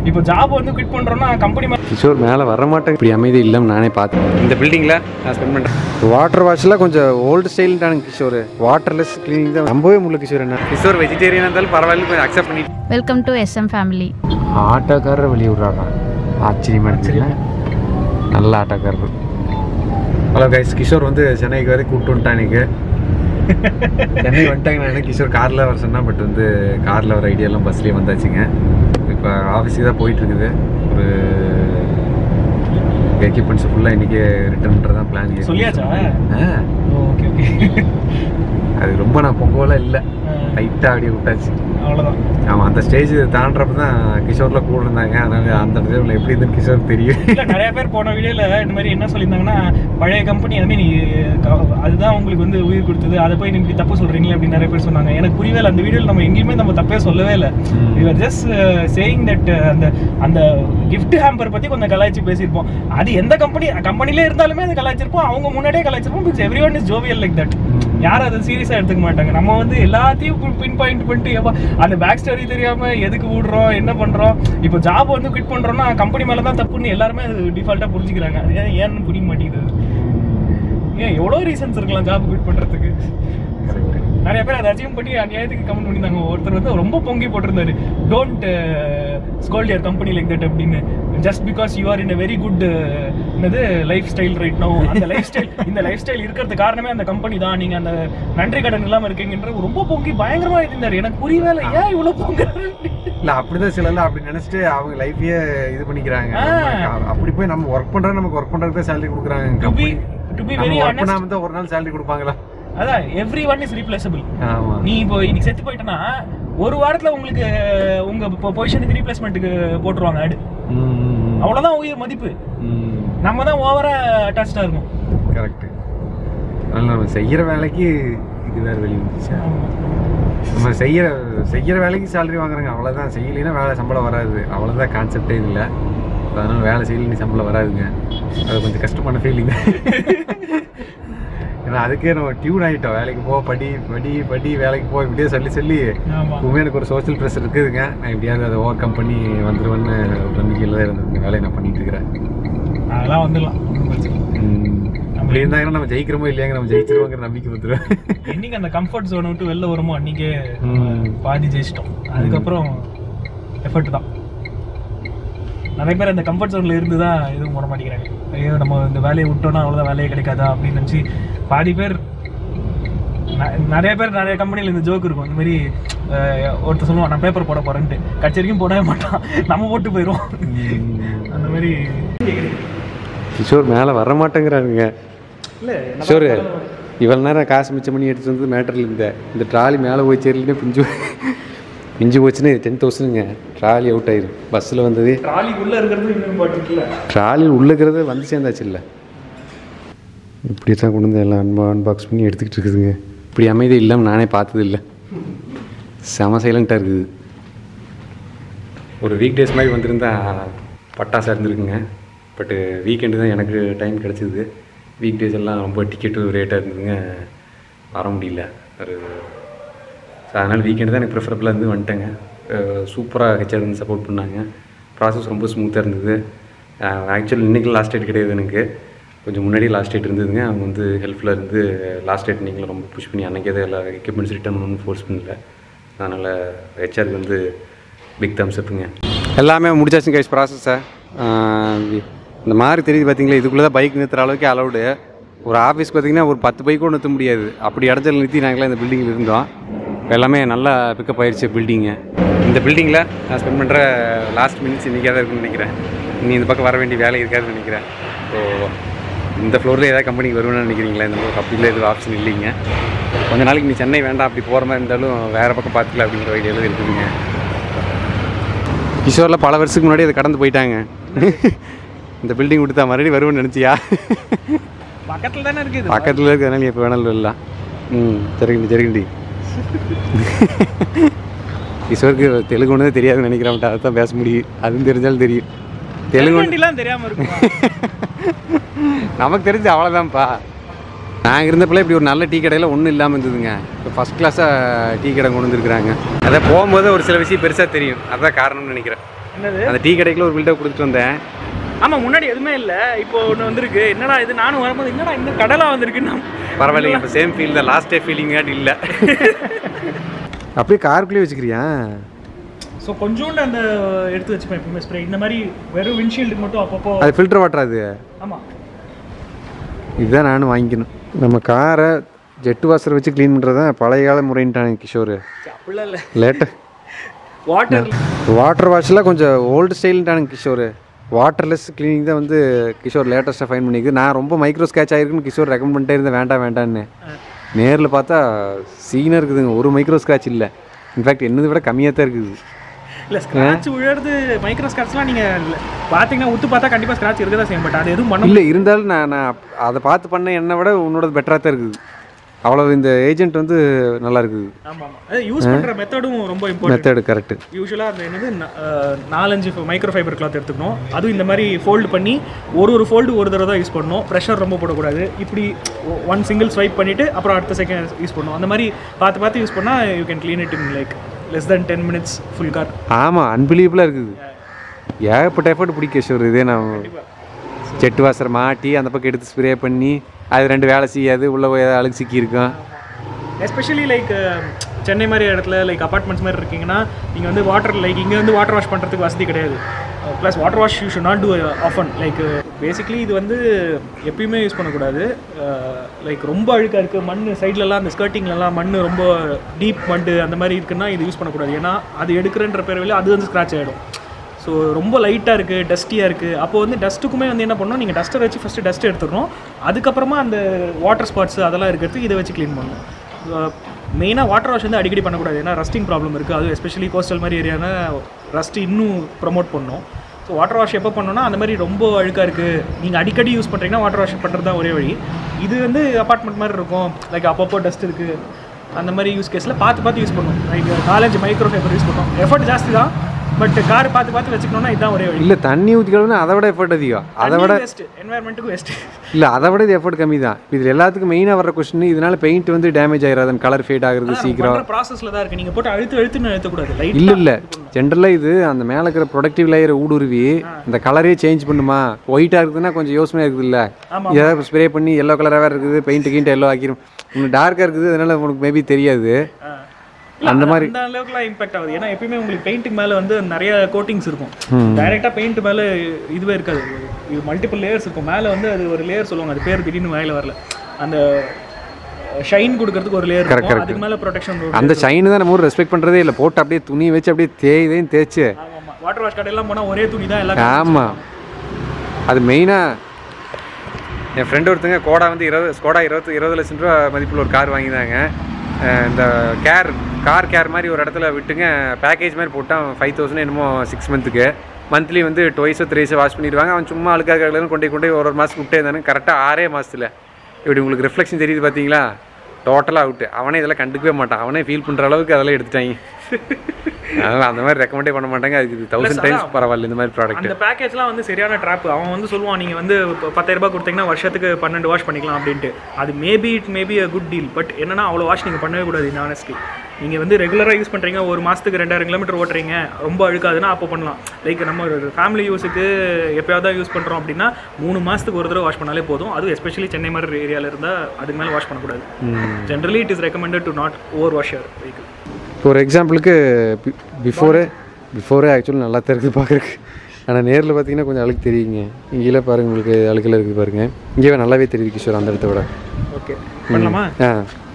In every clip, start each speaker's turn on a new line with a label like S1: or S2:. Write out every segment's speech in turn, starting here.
S1: இப்போ ஜாப் வந்து குவிட் பண்றோம்னா கம்பெனி
S2: கிஷோர் மேலே வர மாட்டேன் இப்படி அமைதி இல்லாமல் நானே பார்த்தேன் இந்த பில்டிங்கில் நான் ஸ்பெண்ட் பண்ணுறேன் வாட்டர் வாஷ்லாம் கொஞ்சம் ஓல்டு ஸ்டைல்ட்டானுங்க கிஷோர் வாட்டர்லெஸ் கிளீனிங் தான் நம்பவே முடியல கிஷோர் என்ன கிஷோர் வெஜிடேரியனாக இருந்தாலும் பரவாயில்ல கொஞ்சம் அக்செப்ட் பண்ணி
S3: வெல்கம் டு எஸ்எம் ஃபேமிலி
S2: ஆட்டோக்காரரை வெளியே விட்றாரா ஆச்சரியமா இருக்குல்ல நல்ல ஆட்டோக்காரர் ஹலோ கைஸ் கிஷோர் வந்து சென்னைக்கு வரை கூப்பிட்டு வந்துட்டான் எனக்கு சென்னை வந்துட்டாங்க நான் கிஷோர் காரில் வர சொன்னா பட் வந்து காரில் வர ஐடியாலாம் பஸ்லேயே வந்தாச்சுங்க இப்போ ஆஃபீஸுக்கு தான் போயிட்டு இருக்குது ஒரு எக்யூப்மெண்ட்ஸ் ஃபுல்லாக இன்றைக்கி ரிட்டர்ன் பண்ணுறது தான் பிளான்
S1: சொல்லியாச்சா
S2: ஆ
S1: ஓகே ஓகே
S2: அது ரொம்ப நான் பொங்கலாம் இல்லை லைட்டாக அப்படியே விட்டாச்சு
S1: அவ்வளோதான்
S2: ஆமாம் அந்த ஸ்டேஜ் தாண்டறப்ப தான் கிஷோரில் கூட இருந்தாங்க அதனால அந்த டைமில் எப்படி இருந்துன்னு கிஷோர் தெரியும்
S1: இல்ல நிறைய பேர் போன வீடியோல இந்த மாதிரி என்ன சொல்லியிருந்தாங்கன்னா பழைய கம்பெனி அதுமே நீ க- அதுதான் உங்களுக்கு வந்து உயிர் கொடுத்தது அதை போய் நீங்க தப்பு சொல்றீங்களே அப்படின்னு நிறைய பேர் சொன்னாங்க எனக்கு புரியவே இல்லை அந்த வீடியோல நம்ம எங்கேயுமே நம்ம தப்பே சொல்லவே இல்லை
S2: ம்.
S1: இவர் ஜஸ்ட் சேயிங் தட் அந்த அந்த gift ஹேம்பர் பத்தி கொஞ்சம் கலாய்ச்சி பேசியிருப்போம் அது எந்த கம்பெனி கம்பெனிலே இருந்தாலுமே அது கலாய்ச்சிருப்போம் அவங்க முன்னாடியே கலாய்ச்சிருப்போம் because everyone is jovial like that யாரும் அதை சீரியஸா எடுத்துக்க மாட்டாங்க நம்ம வந்து எல்லாத்தையும் பின் பாயிண்ட் பண்ணிட்டு எப்பா அந்த பேக் ஸ்டோரி தெரியாம எதுக்கு விடுறோம் என்ன பண்றோம் இப்போ ஜாப் வந்து குவிட் பண்றோம்னா கம்பெனி மேல தான் தப்புன்னு எல்லாருமே டிஃபால்ட்டா புரிஞ்சுக்கிறாங்க அது ஏன் ஏன்னு புரிய மாட்டேங்குது ஏன் எவ்வளோ ரீசன்ஸ் இருக்கலாம் ஜாப் குவிட் பண்றதுக்கு நிறைய பேர் அதை அச்சீவ் பண்ணி அநியாயத்துக்கு கமெண்ட் பண்ணியிருந்தாங்க ஒருத்தர் வந்து ரொம்ப பொங்கி போட்டிருந்தாரு don't scold your company like that அப்படின்னு just because you are in a very good என்னது லைஃப் ஸ்டைல் ரைட் நோ அந்த லைஃப் ஸ்டைல் இந்த லைஃப் ஸ்டைல் இருக்கிறது காரணமே அந்த கம்பெனி தான் நீங்க அந்த நன்றி கடன் இல்லாம இருக்கீங்கன்ற ரொம்ப பொங்கி பயங்கரமா இருந்தாரு எனக்கு புரியவே இல்லை ஏன் இவ்வளவு பொங்குறாரு
S2: இல்ல அப்படிதான் சிலர்லாம் அப்படி நினைச்சிட்டு அவங்க லைஃபையே இது பண்ணிக்கிறாங்க
S1: ஆ.
S2: நம்ம அப்படி போய் நம்ம ஒர்க் பண்றது நமக்கு ஒர்க் பண்றதுக்கு சேலரி கொடுக்குறாங்க
S1: to be
S2: company
S1: to be
S2: நம்ம
S1: வெரி
S2: ஒர்க்
S1: ஆனஸ்ட்
S2: பண்ணாம தான் ஒரு நாள் சேலரி கொடுப்பாங்களா
S1: அதான் எவ்ரி ஒன் இஸ் ரீப்ளேசபிள்
S2: ஆமா
S1: நீ இப்போ இன்னைக்கு செத்து போயிட்டனா ஒரு வாரத்துல உங்களுக்கு உங்க பொசிஷனுக்கு ரீப்ளேஸ்மெண்ட்டுக்கு போட்டுருவாங்க ஆடு அவ்வளவுதான் உயிர் மதிப்பு நம்ம தான் ஓவரா அட்டாச்சா இருக்கும்
S2: கரெக்ட் அதனால நம்ம செய்யற வேலைக்கு இது வேற வெளியே வந்துச்சா நம்ம செய்யற செய்யற வேலைக்கு சேலரி வாங்குறாங்க அவ்வளவுதான் செய்யலைன்னா வேலை சம்பளம் வராது அவ்வளவுதான் கான்செப்டே இல்லை அதனால வேலை செய்யலைன்னு சம்பளம் வராதுங்க அது கொஞ்சம் கஷ்டமான ஃபீலிங் ஏன்னா அதுக்கே நம்ம டியூன் ஆகிட்டோம் வேலைக்கு போ படி படி படி வேலைக்கு போ இப்படியே சொல்லி சொல்லி
S1: ஆமா
S2: இப்பவுமே எனக்கு ஒரு சோஷியல் ப்ரெஷர் இருக்குதுங்க நான் எப்படியாவது அதை ஓவர் கம் பண்ணி வந்துருவேன்னு ஒரு நம்பிக்கையில் தான் இருந்தது இந்த வேலையை நான் பண்ணிட்டு இருக்கிறேன்
S1: அதெல்லாம் வந்துடலாம் ஒண்ணும் பிரச்சனை இல்ல.
S2: ம். அப்படி இருந்தாங்கன்னா நம்ம ஜெயிக்கிறோமோ இல்லையாங்க நம்ம ஜெயிச்சிருவோங்கிற நம்பிக்கை வந்துடும்
S1: என்னைக்கு அந்த கம்ஃபர்ட் ஜோனை விட்டு வெளில வருமோ அன்னைக்கே
S2: ம்.
S1: பாதி ஜெயிச்சிட்டோம் அதுக்கப்புறம் எஃபர்ட் தான் நிறைய பேர் அந்த கம்ஃபர்ட் ஜோன்ல இருந்து தான் எதுவும் போட மாட்டேங்கிறாங்க ஐயோ நம்ம இந்த வேலையை விட்டோம்னா அவ்வளோதான் வேலையே கிடைக்காதா அப்படின்னு நினச்சி பாதி பேர் ந- நிறைய பேர் நிறைய கம்பெனியில் இந்த ஜோக் இருக்கும் இந்த மாதிரி அஹ், ஒருத்தர் சொல்லுவான் நான் பேப்பர் போட போறேன்ட்டு கட்சி வரைக்கும் போடவே மாட்டான் நம்ம போட்டு போயிடுவோம் அந்த மாதிரி
S2: கிஷோர் மேலே வர மாட்டேங்கிறாருங்க
S1: இல்லை
S2: கிஷோர் இவ்வளோ நேரம் காசு மிச்சம் பண்ணி எடுத்து வந்து மேட்டரில் இருந்த இந்த ட்ராலி மேலே போய் சேரலினா பிஞ்சு பிஞ்சு போச்சுன்னா டென் தௌசண்ட்ங்க ட்ராலி அவுட் ஆயிரும் பஸ்ஸில் வந்தது
S1: ட்ராலிக்குள்ளே இருக்கிறது இன்னும் பாட்டுல
S2: ட்ராலியில் உள்ளுக்கிறது வந்து சேர்ந்தாச்சு இல்லை இப்படி தான் கொண்டு வந்து எல்லாம் அன்பா அன்பாக்ஸ் பண்ணி எடுத்துக்கிட்டு இருக்குதுங்க இப்படி அமைதி இல்லாமல் நானே பார்த்தது இல்லை செம சைலண்ட்டாக இருக்குது ஒரு வீக் டேஸ் மாதிரி வந்திருந்தா பட்டாசாக இருந்திருக்குங்க பட்டு வீக்கெண்டு தான் எனக்கு டைம் கிடச்சிது வீக் டேஸ் எல்லாம் ரொம்ப டிக்கெட்டு ரேட்டாக இருந்ததுங்க வர முடியல ஒரு ஸோ அதனால் வீக்கெண்டு தான் எனக்கு ப்ரிஃபரபிளாக இருந்து வந்துட்டேங்க சூப்பராக ஹெச்ஆர் வந்து சப்போர்ட் பண்ணாங்க ப்ராசஸ் ரொம்ப ஸ்மூத்தாக இருந்தது ஆக்சுவலி இன்றைக்கி லாஸ்ட் டேட் கிடையாது எனக்கு கொஞ்சம் முன்னாடி லாஸ்ட் டேட் இருந்ததுங்க அவங்க வந்து ஹெல்ப்ஃபுல்லாக இருந்து லாஸ்ட் டேட் நீங்களும் ரொம்ப புஷ் பண்ணி அன்றைக்கே தான் எல்லா எக்யூப்மெண்ட்ஸ் ரிட்டர்ன் பண்ணணும்னு ஃபோர்ஸ் பண்ணல அதனால் ஹெச்ஆருக்கு வந்து பிக் தம்ஸ் அப்புங்க எல்லாமே முடிச்சாச்சுங்க கைஸ் ப்ராசஸை இந்த மாதிரி தெரியுது பார்த்தீங்களா இதுக்குள்ளே தான் பைக் நிறுத்துற அளவுக்கு அலௌடு ஒரு ஆஃபீஸ் பார்த்தீங்கன்னா ஒரு பத்து பைக் கூட நிறுத்த முடியாது அப்படி இடத்துல நிறுத்தி நாங்களாம் இந்த பில்டிங்கில் இருந்தோம் இப்போ எல்லாமே நல்லா பிக்கப் ஆயிடுச்சு பில்டிங்கு இந்த பில்டிங்கில் நான் ஸ்பெண்ட் பண்ணுற லாஸ்ட் மினிட்ஸ் இன்றைக்கே தான் இருக்குன்னு நினைக்கிறேன் இனி இந்த பக்கம் வர வேண்டிய வேலை இருக்காதுன்னு நினைக்கிறேன் ஸோ இந்த ஃப்ளோரில் ஏதாவது கம்பெனிக்கு வருவேன்னு நினைக்கிறீங்களா இந்த மாதிரி அப்படிலாம் எதுவும் ஆப்ஷன் இல்லைங்க கொஞ்ச நாளைக்கு நீ சென்னை வேண்டாம் அப்படி போகிற மாதிரி இருந்தாலும் வேறு பக்கம் பார்த்துக்கலாம் அப்படிங்கிற ஐடியாவில் இருக்குதுங்க கிஷோரில் பல வருஷத்துக்கு முன்னாடி அதை கடந்து போயிட்டாங்க இந்த பில்டிங் கொடுத்தா மறுபடியும் வருவேன்னு நினச்சியா
S1: பக்கத்துல தானே இருக்குது
S2: பக்கத்தில் இருக்கிறதுனால நீ எப்போ வேணாலும் வரலாம் ம் சரிங்கடி சரிங்கடி கிஷோருக்கு தெலுங்கு ஒன்றே தெரியாதுன்னு நினைக்கிறேன் அதை தான் பேச முடியும் அதுவும் தெரிஞ்சாலும் தெரியும் தெலுங்கு ஒண்ணு-
S1: வண்டிலாம் தெரியாம இருக்கும்
S2: நமக்கு தெரிஞ்சு அவ்வளோதான்ப்பா நாங்கள் இருந்தப்பல இப்படி ஒரு நல்ல டீ கடையில் ஒன்றும் இல்லாமல் இருந்ததுங்க இப்போ ஃபஸ்ட் கிளாஸாக டீ கடை கொண்டு வந்துருக்குறாங்க அதை போகும்போது ஒரு சில விஷயம் பெருசாக தெரியும் அதான் காரணம்னு நினைக்கிறேன்
S1: என்னது
S2: அந்த டீ கடைக்குள்ள ஒரு பில்டப் கொடுத்துட்டு வந்தேன்
S1: ஆமா முன்னாடி எதுவுமே இல்ல இப்போ ஒண்ணு வந்திருக்கு என்னடா இது நானும் வரும்போது என்னடா இந்த கடலா வந்திருக்குன்னு
S2: பரவாயில்லைங்க இப்போ சேம் ஃபீல் தான் லாஸ்ட் டே ஃபீலிங் இல்லை அப்படியே காருக்குள்ளேயே வச்சுக்கிறியா
S1: ஸோ கொஞ்சோண்டு அந்த எடுத்து வச்சுப்பேன் எப்பவுமே ஸ்ப்ரே இந்த மாதிரி வெறும் விண்ட்ஷீல்டுக்கு மட்டும் அப்பப்போ
S2: அது ஃபில்டர் வாட்டர் அது
S1: ஆமா
S2: இதுதான் நானும் வாங்கிக்கணும் நம்ம காரை ஜெட்டு வாஷர் வச்சு க்ளீன் பண்ணுறது தான் பழைய கால முறைன்ட்டாங்க கிஷோர்
S1: அப்படிலாம் இல்ல
S2: லேட்டு
S1: வாட்டர்
S2: வாட்டர் வாஷ்லாம் கொஞ்சம் ஓல்டு ஸ்டைல்ட்டானுங்க கிஷோர் வாட்டர்லெஸ் க்ளீனிங் தான் வந்து கிஷோர் லேட்டஸ்ட்டாக ஃபைன் பண்ணிக்குது நான் ரொம்ப மைக்ரோ ஸ்கேட்ச் ஆகிருக்குன்னு கிஷோர் ரெக்கமெண்ட் பண்ணிட்டே இருந்தேன் வேண்டாம் வேண்டான்னு நேரில் பார்த்தா சீனாக இருக்குதுங்க ஒரு மைக்ரோ ஸ்க்ராட்ச் இல்லை இன்ஃபேக்ட் என்னதை விட கம்மியாக தான் இருக்குது
S1: இல்ல ஸ்கிராட்ச் விழுறது மைக்ரோ ஸ்கிராட்ச்லாம் நீங்க இல்ல, பாத்தீங்கன்னா உத்து பார்த்தா கண்டிப்பா ஸ்கிராட்ச் இருக்க தான் செய்யும் பட் அது எதுவும் பண்ண
S2: இல்லை இருந்தாலும் நான் நான் அதை பார்த்து பண்ண என்னை விட உன்னோட பெட்டராக தான் இருக்குது அவ்வளோ இந்த ஏஜென்ட் வந்து நல்லா இருக்குது
S1: ஆமா ஆமா அது யூஸ் பண்ற மெத்தடும் ரொம்ப இம்பார்ட்டன்ட்
S2: மெத்தடு கரெக்டு
S1: யூஸ்வலாக அந்த என்னது ந- அஹ், நாலஞ்சு மைக்ரோ ஃபைபர் கிளாத் எடுத்துக்கணும் அதுவும் இந்த மாதிரி ஃபோல்டு பண்ணி ஒரு ஒரு ஃபோல்டு ஒரு தடவை தான் யூஸ் பண்ணணும் ப்ரெஷர் ரொம்ப போடக்கூடாது இப்படி ஒன் சிங்கிள் ஸ்வைப் பண்ணிவிட்டு அப்புறம் அடுத்த செகண்ட் யூஸ் பண்ணணும் அந்த மாதிரி பார்த்து பார்த்து யூஸ் பண்ணால் you can clean it in like less than ten minutes full car
S2: ஆமாம் அன்பிலீவபிளாக இருக்குது ஏகப்பட்ட எஃபர்ட் பிடிக்க கிஷோர் இதே நான் செட்டு வாசர் மாட்டி அந்த பக்கம் எடுத்து ஸ்ப்ரே பண்ணி அது ரெண்டு வேலை செய்யாது உள்ளே போய் ஏதாவது அழுக்கு சிக்கியிருக்கும்
S1: எஸ்பெஷலி லைக் சென்னை மாதிரி இடத்துல லைக் அப்பார்ட்மெண்ட்ஸ் மாதிரி இருக்கீங்கன்னா நீங்கள் வந்து வாட்டர் லைக் இங்கே வந்து வாட்டர் வாஷ் பண்ணுறதுக்கு வசதி கிடையாது plus water wash you should not do often like basically இது வந்து எப்பயுமே யூஸ் பண்ணக்கூடாது லைக் ரொம்ப அழுக்காக இருக்குது மண் சைட்லலாம் அந்த ஸ்கர்ட்டிங்லலாம் மண் ரொம்ப டீப் மண்டு அந்த மாதிரி இருக்குன்னா இது யூஸ் பண்ணக்கூடாது ஏன்னா அது எடுக்கிறன்ற பேரவையில் அது வந்து ஸ்க்ராட்ச் ஆகிடும் ஸோ ரொம்ப லைட்டாக இருக்குது டஸ்டியாக இருக்குது அப்போ வந்து டஸ்ட்டுக்குமே வந்து என்ன பண்ணணும் நீங்கள் டஸ்ட்டை வச்சு ஃபஸ்ட்டு டஸ்ட் எடுத்துக்கணும் அதுக்கப்புறமா அந்த வாட்டர் ஸ்பாட்ஸ் அதெல்லாம் இருக்கிறதுக்கு இதை வச்சு க்ளீன் பண்ணணும் மெயினாக வாட்டர் வாஷ் வந்து அடிக்கடி பண்ணக்கூடாது ஏன்னா ரஸ்டிங் ப்ராப்ளம் இருக்குது அது எஸ்பெஷலி கோஸ்டல் மாதிரி ஏரியானா ரஸ்ட் இன்னும் ப்ரொமோட் பண்ணணும் ஸோ வாட்டர் வாஷ் எப்போ பண்ணணும்னா அந்த மாதிரி ரொம்ப அழுக்காக இருக்குது நீங்கள் அடிக்கடி யூஸ் பண்ணுறீங்கன்னா வாட்டர் வாஷ் பண்ணுறது தான் ஒரே வழி இது வந்து அப்பார்ட்மெண்ட் மாதிரி இருக்கும் லைக் அப்பப்போ டஸ்ட் இருக்குது அந்த மாதிரி யூஸ் கேஸில் பார்த்து பார்த்து யூஸ் பண்ணணும் லைக் நாலஞ்சு மைக்ரோ ஃபைபர் யூஸ் பண்ணோம் எஃபர்ட் ஜாஸ்தி தான் பட் கார் பார்த்து பார்த்து வச்சுக்கணும்னா இதுதான் ஒரே வழி
S2: இல்லை தண்ணி ஊற்றி கழுவுனா அதை விட எஃபர்ட் அதிகம் அதை விட
S1: வேஸ்ட் என்வாயர்மெண்ட்டுக்கு வேஸ்ட்
S2: இல்லை அதை விட இது எஃபர்ட் கம்மி தான் இதில் எல்லாத்துக்கும் மெயினாக வர கொஸ்டின் இதனால பெயிண்ட் வந்து டேமேஜ் ஆகிடாது கலர் ஃபேட் ஆகுறது சீக்கிரம்
S1: பண்ற ப்ராசஸ்ல தான் இருக்கு நீங்க போட்டு அழுத்து அழுத்துன்னு அழுத்தக்கூடாது லைட்
S2: இல்லை இல்லை ஜென்ரலாக இது அந்த மேலே இருக்கிற ப்ரொடக்டிவ் லேயரை ஊடுருவி இந்த கலரே சேஞ்ச் பண்ணுமா ஒயிட்டாக இருக்குதுன்னா கொஞ்சம் யோசனையாக இருக்குது இல்லை
S1: ஆமா.
S2: ஏதாவது ஸ்ப்ரே பண்ணி எல்லோ கலராக வேறு இருக்குது பெயிண்ட் கீண்ட் எல்லோ ஆக்கிரும் இன்னும் டார்க்காக இருக்குது அதனால உனக்கு மேபி தெரியாது
S1: அந்த மாதிரி அந்த அளவுக்குலாம் இம்பாக்ட் ஆகுது ஏன்னா எப்பயுமே உங்களுக்கு பெயிண்ட்டுக்கு மேல வந்து நிறைய கோட்டிங்ஸ் இருக்கும் டைரக்டா பெயிண்ட் மேல இதுவே இருக்காது இது மல்டிபிள் லேயர்ஸ் இருக்கும் மேல வந்து அது ஒரு லேயர் சொல்லுவாங்க அது பேர் திடீர்னு வாயில வரல அந்த ஷைன் கொடுக்கறதுக்கு ஒரு லேயர் இருக்கும் அதுக்கு மேல ப்ரொடெக்ஷன்
S2: அந்த ஷைனு தான் நம்ம ஊர் ரெஸ்பெக்ட் பண்ணுறதே இல்லை போட்டு அப்படியே துணி வச்சு அப்படியே தேய்தேன்னு தேய்ச்சு
S1: ஆமா வாட்டர் வாஷ் கடையெல்லாம் போனா ஒரே துணி தான் எல்லாம்
S2: ஆமாம் அது மெயினாக என் ஃப்ரெண்டு ஒருத்தங்க கோடா வந்து இருபது ஸ்கோடா இருபது இருபது லட்சம் ரூபா மதிப்பில் ஒரு கார் வாங்கினாங்க அஹ் இந்த கேர் கார் கேர் மாதிரி ஒரு இடத்துல விட்டுங்க பேக்கேஜ் மாதிரி போட்டான் ஃபைவ் தௌசண்ட் என்னமோ சிக்ஸ் மந்த்துக்கு மந்த்லி வந்து டுவைஸோ த்ரீஸோ வாஷ் பண்ணிடுவாங்க அவன் சும்மா அழுக்காக கொண்டு போய் கொண்டு போய் ஒரு ஒரு மாதம் விட்டே இருந்தானு கரெக்டாக ஆறே மாதத்தில் இப்படி உங்களுக்கு ரிஃப்ளெக்ஷன் தெரியுது பார்த்தீங்களா டோட்டலாக அவுட்டு அவனே இதெல்லாம் கண்டுக்கவே மாட்டான் அவனே ஃபீல் பண்ணுற அளவுக்கு அதெல்லாம் எடுத்துட்டாங்க அதனால் அந்த மாதிரி ரெக்கமெண்டே பண்ண மாட்டாங்க அதுக்கு தௌசண்ட் டைம்ஸ் பரவாயில்ல இந்த மாதிரி ப்ராடக்ட்
S1: அந்த பேக்கேஜ்லாம் வந்து சரியான ட்ராப் அவன் வந்து சொல்லுவான் நீங்கள் வந்து இப்போ பத்தாயிரம் ரூபாய் கொடுத்தீங்கன்னா வருஷத்துக்கு பன்னெண்டு வாஷ் பண்ணிக்கலாம் அப்படின்ட்டு அது maybe it maybe a good deal but என்னன்னா அவ்வளோ வாஷ் நீங்கள் பண்ணவே கூடாது இந்த ஆனஸ்ட்லி நீங்கள் வந்து ரெகுலராக யூஸ் பண்ணுறீங்க ஒரு மாதத்துக்கு ரெண்டாயிரம் கிலோமீட்டர் ஓட்டுறீங்க ரொம்ப அழுக்காதுன்னா அப்போ பண்ணலாம் லைக் நம்ம ஒரு ஃபேமிலி யூஸுக்கு எப்பயாவது தான் யூஸ் பண்ணுறோம் அப்படின்னா மூணு மாதத்துக்கு ஒரு தடவை வாஷ் பண்ணாலே போதும் அதுவும் எஸ்பெஷலி சென்னை மாதிரி ஏரியாவில் இருந்தால் அதுக்கு மேலே வாஷ் பண்ணக்கூடாது generally it is recommended to not over wash your vehicle
S2: இப்போ ஒரு எக்ஸாம்பிளுக்கு பிஃபோரே பிஃபோரே ஆக்சுவலி நல்லா தான் இருக்குது பார்க்குறக்கு ஆனால் நேரில் பார்த்தீங்கன்னா கொஞ்சம் அழுக்கு தெரியுங்க இங்கேயே பாருங்க உங்களுக்கு அழுக்கில் இருக்குது பாருங்க இங்கேயே நல்லாவே தெரியுது கிஷோர் அந்த இடத்த விட
S1: ஓகே பண்ணலாமா
S2: ஆ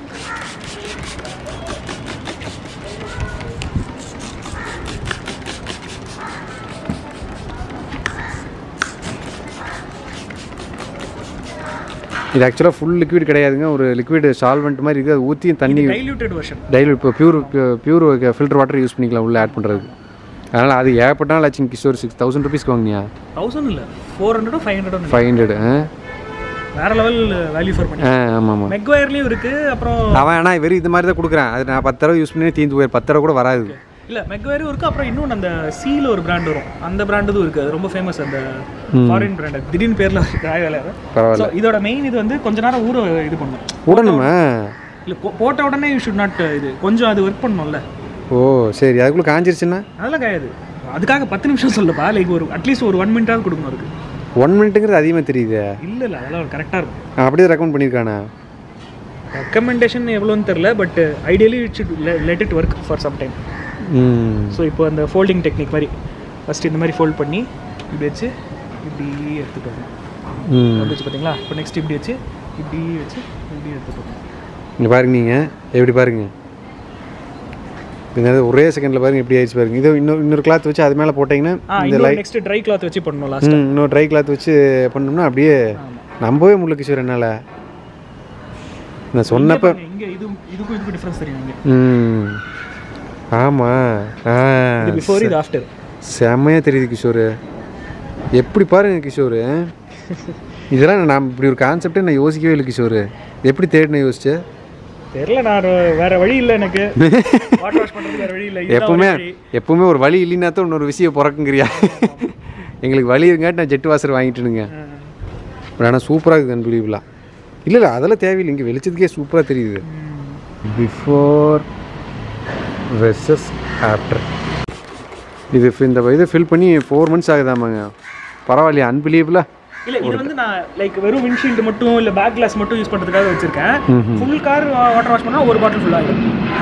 S2: இது ஆக்சுவலாக ஃபுல் லிக்விட் கிடையாதுங்க ஒரு லிக்விட் சால்வெண்ட் மாதிரி இருக்குது அது ஊற்றி தண்ணி
S1: டைல்யூட்டட் வெர்ஷன்
S2: டெய்லி இப்போ pure pure filter water use பண்ணிக்கலாம் உள்ளே ஆட் பண்ணுறதுக்கு அதனால் அது ஏகப்பட்ட நாள் ஆச்சுங்க கிஷோர் சிக்ஸ் தௌசண்ட் ருபீஸ்க்கு வாங்கினியா
S1: தௌசண்ட் இல்லை ஃபோர் ஹண்ட்ரடோ ஃபைவ் ஹண்ட்ரடோ
S2: ஃபைவ் ஹண்ட்ரட் ஆ
S1: வேற லெவல் வேல்யூ ஃபார் மணி
S2: ஆ ஆமாம் ஆமாம்
S1: மெக்வயர்லயும் இருக்கு அப்புறம்
S2: அவன் ஆனால் வெறும் இது மாதிரி தான் கொடுக்குறேன் அது நான் பத்து தடவை யூஸ் பண்ணி தீந்து போய் பத்து தடவை கூட வராது
S1: இல்ல மெக்வயரும் இருக்கு அப்புறம் இன்னொன்று அந்த சீல ஒரு பிராண்ட் வரும் அந்த பிராண்ட் இதுவும் இருக்கு அது ரொம்ப ஃபேமஸ் அந்த ஃபாரின் பிராண்ட் திடீர்னு பேர்ல வேலை
S2: பரவாயில்ல
S1: ஸோ இதோட மெயின் இது வந்து கொஞ்ச நேரம் ஊற இது பண்ணும்
S2: உடனுமா
S1: இல்ல போ- போட்ட உடனே யூ ஷுட் நாட் இது கொஞ்சம் அது ஒர்க் பண்ணணும்ல
S2: ஓ சரி அதுக்குள்ளே காஞ்சிருச்சுன்னா
S1: அதெல்லாம் கிடையாது அதுக்காக பத்து நிமிஷம் சொல்லப்பா லைக் ஒரு அட்லீஸ்ட் ஒரு ஒன் மினிட்டாவது கொடுக்கணும் அதுக்கு
S2: ஒன் மினிட்டுங்கிறது அதிகமாக தெரியுது
S1: இல்லை இல்லை அதெல்லாம் கரெக்டாக இருக்கும்
S2: அப்படியே ரெக்கமெண்ட் பண்ணியிருக்கானா
S1: ரெக்கமெண்டேஷன் எவ்வளோன்னு தெரில but ideally it should let it work for some time
S2: hmm
S1: so இப்போ அந்த ஃபோல்டிங் டெக்னிக் மாதிரி ஃபஸ்ட் இந்த மாதிரி ஃபோல்ட் பண்ணி இப்படி வச்சு இப்படி எடுத்துகிட்டு வரணும்
S2: ம்
S1: வந்துச்சு பார்த்தீங்களா இப்போ நெக்ஸ்ட் இப்படி வச்சு இப்படி வச்சு இப்படி எடுத்துகிட்டு வரணும்
S2: இங்கே பாருங்க நீங்கள் எப்படி பாருங்க இந்த ஒரே செகண்டில் பாருங்க எப்படி ஆயிடுச்சு பாருங்க இது இன்னொரு இன்னொரு கிளாத் வச்சு அது மேலே போட்டிங்கன்னா
S1: ஆ
S2: இந்த
S1: இன்னொரு
S2: லைட்
S1: நெக்ஸ்ட் ட்ரை கிளாத் வச்சு பண்ணணும் லாஸ்ட்
S2: ம் இன்னொரு ட்ரை கிளாத் வச்சு பண்ணோம்னா அப்படியே நம்பவே முடியல கிஷோர் என்னால் நான் சொன்னப்போ
S1: இங்கே இது இதுக்கும் இதுக்கும் டிஃப்ரென்ஸ் தெரியும் இங்கே
S2: ம் ஆமாம் ஆ
S1: இது பிஃபோர் இது ஆஃப்டர்
S2: செம்மையாக தெரியுது கிஷோர் எப்படி பாருங்க கிஷோர் இதெல்லாம் நான் இப்படி ஒரு கான்செப்டே நான் யோசிக்கவே இல்லை கிஷோர் எப்படி தேடின யோசிச்சு
S1: தெரியல நான் ஒரு- வேற வழி இல்லை எனக்கு வாட்டர் வாஷ் பண்ணுறதுக்கு வேற வழி இல்லை இதுதான்
S2: எப்பவுமே
S1: ஒரே வழி.
S2: எப்பவுமே ஒரு வழி இல்லைன்னா தான் இன்னொரு விஷயம் பிறக்குங்கிறியா எங்களுக்கு வழி இருங்காட்டி நான் ஜெட்டு வாசர் வாங்கிட்டுனுங்க ஆனால் சூப்பராக இருக்குது அன்பிலீவலாம் இல்லை இல்லை அதெல்லாம் தேவையில்லை இங்கே வெளிச்சத்துக்கே சூப்பராக தெரியுது பிஃபோர் வெர்சஸ் ஆஃப்டர் இது fi- இந்த இதை ஃபில் பண்ணி ஃபோர் மந்த்ஸ் ஆகுதாமாங்க பரவாயில்லையா அன்பிலீவலா
S1: இல்ல இது வந்து நான் லைக் வெறும் விண்ட்ஷீல்டு மட்டும் இல்ல பேக் கிளாஸ் மட்டும் யூஸ் பண்றதுக்காக வச்சிருக்கேன் ஃபுல் கார் வாட்டர் வாஷ் பண்ணா ஒரு பாட்டில் ஃபுல் ஆகும்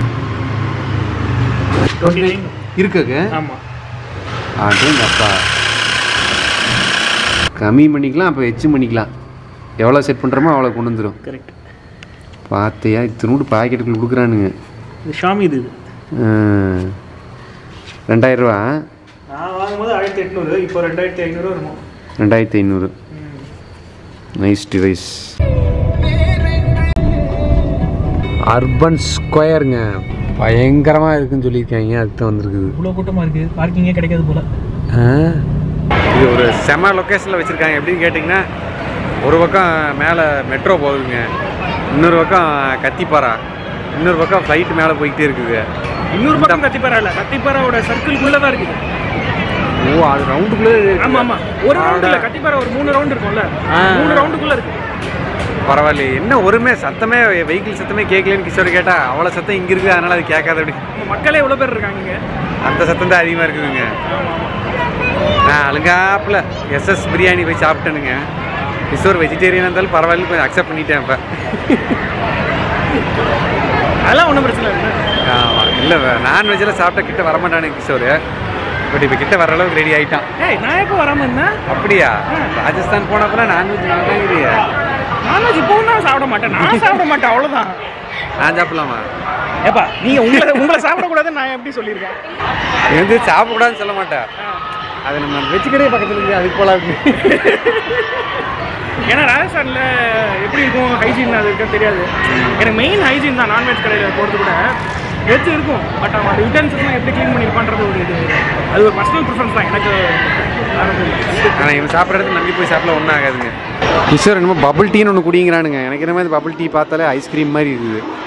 S2: இருக்குங்க
S1: ஆமா
S2: அப்பா கம்மி பண்ணிக்கலாம் அப்போ எச்சு பண்ணிக்கலாம் எவ்வளோ செட் பண்ணுறோமோ அவ்வளோ கொண்டு வந்துடும்
S1: கரெக்ட்
S2: பார்த்தியா இத்தினூடு பாக்கெட்டுக்குள்ள கொடுக்குறானுங்க
S1: இது ஷாமி இது இது
S2: ரெண்டாயிரம் ரூபா
S1: நான் வாங்கும்போது ஆயிரத்தி எட்நூறு இப்போ ரெண்டாயிரத்தி ஐநூறு வருமோ
S2: ரெண்டாயிரத்தி ஐநூறு நைஸ் டிவைஸ் அர்பன் ஸ்கொயருங்க பயங்கரமாக இருக்குன்னு சொல்லியிருக்காங்க அதுக்கு தான் வந்திருக்குது
S1: இவ்வளோ கூட்டமா இருக்கு பார்க்கிங்கே கிடைக்காது போல
S2: இது ஒரு செம லொக்கேஷனில் வச்சுருக்காங்க எப்படின்னு கேட்டிங்கன்னா ஒரு பக்கம் மேலே மெட்ரோ போகுதுங்க இன்னொரு பக்கம் கத்திப்பாரா இன்னொரு பக்கம் ஃப்ளைட் மேலே போய்கிட்டே இருக்குது
S1: இன்னொரு பக்கம் கத்திப்பாரா இல்ல கத்திப்பாராவோட சர்க்கிள்குள்ள தான் இருக்குது
S2: ஓ அது ரவுண்டுக்குள்ளே
S1: ஆமா ஆமா ஒரு ரவுண்ட் இல்ல கத்திப்பாரா ஒரு மூணு ரவுண்ட் இருக்கும்ல
S2: ஆ.
S1: மூணு ரவுண்டுக்குள்ள இருக்கு
S2: பரவாயில்லையே என்ன ஒருமே சத்தமே வெஹிக்கிள் சத்தமே கேட்கலன்னு கிஷோர் கேட்டா அவ்வளோ சத்தம் இங்கே இருக்குது அதனால் அது கேட்காது அப்படி
S1: நம்ம மக்களே எவ்வளவு பேர் இருக்காங்க இங்க
S2: அந்த சத்தம் தான் அதிகமாக இருக்குதுங்க நான் அழுங்காப்பில் எஸ்எஸ் பிரியாணி போய் சாப்பிட்டேனுங்க கிஷோர் வெஜிடேரியனாக இருந்தாலும் பரவாயில்ல கொஞ்சம் அக்செப்ட் பண்ணிட்டேன் இப்போ
S1: அதெல்லாம் ஒன்றும் பிரச்சனை இல்லை
S2: ஆமாம் இல்லை நான்வெஜ்ஜில் சாப்பிட்ட கிட்ட வரமாட்டானு கிஷோர் பட் இப்போ கிட்ட வர அளவுக்கு ரெடி ஆகிட்டான்
S1: ஏய் நான் எப்போ வராம இருந்தேன்
S2: அப்படியா ராஜஸ்தான் போனப்பெல்லாம் நான்வெஜ் வேண்டாங்கிறியா
S1: நான்வெஜ் இப்பவும் நான் சாப்பிட மாட்டேன் நான் சாப்பிட மாட்டேன் அவ்வளவுதான்
S2: நான் சாப்பிடலாமா
S1: ஏப்பா நீங்க உங்களை உங்களை சாப்பிடக்கூடாதுன்னு நான் எப்படி சொல்லியிருக்கேன்
S2: இது வந்து சாப்பிடக்கூடாதுன்னு சொல்ல மாட்டேன் அது நம்ம வெஜ் கடையே பக்கத்தில் இருக்குது அதுக்கு போகலாம்
S1: ஏன்னா ராஜஸ்தான்ல எப்படி இருக்கும் ஹைஜீன் அது இருக்குன்னு தெரியாது எனக்கு மெயின் ஹைஜீன் தான் நான்வெஜ் கடையில் போகிறது கூட வெஜ் இருக்கும் பட் அவன் அந்த யூட்டன்சில்ஸ்லாம் எப்படி க்ளீன் பண்ணியிருப்பான்றது ஒரு இது அது ஒரு பர்சனல் ப்ரிஃபரன்ஸ் தான் எனக்கு ஆனது இல்லை.
S2: ஆனால் இவன் சாப்பிட்ற இடத்துல நம்பி போய் சாப்பிட ஒன்றும் ஆகாதுங்க கிஷோர் என்னமோ பபிள் டீன்னு ஒன்று குடிங்கிறானுங்க எனக்கு என்னமோ இந்த பபிள் டீ பார்த்தாலே ஐஸ்கிரீம் மாதிரி இருக்குது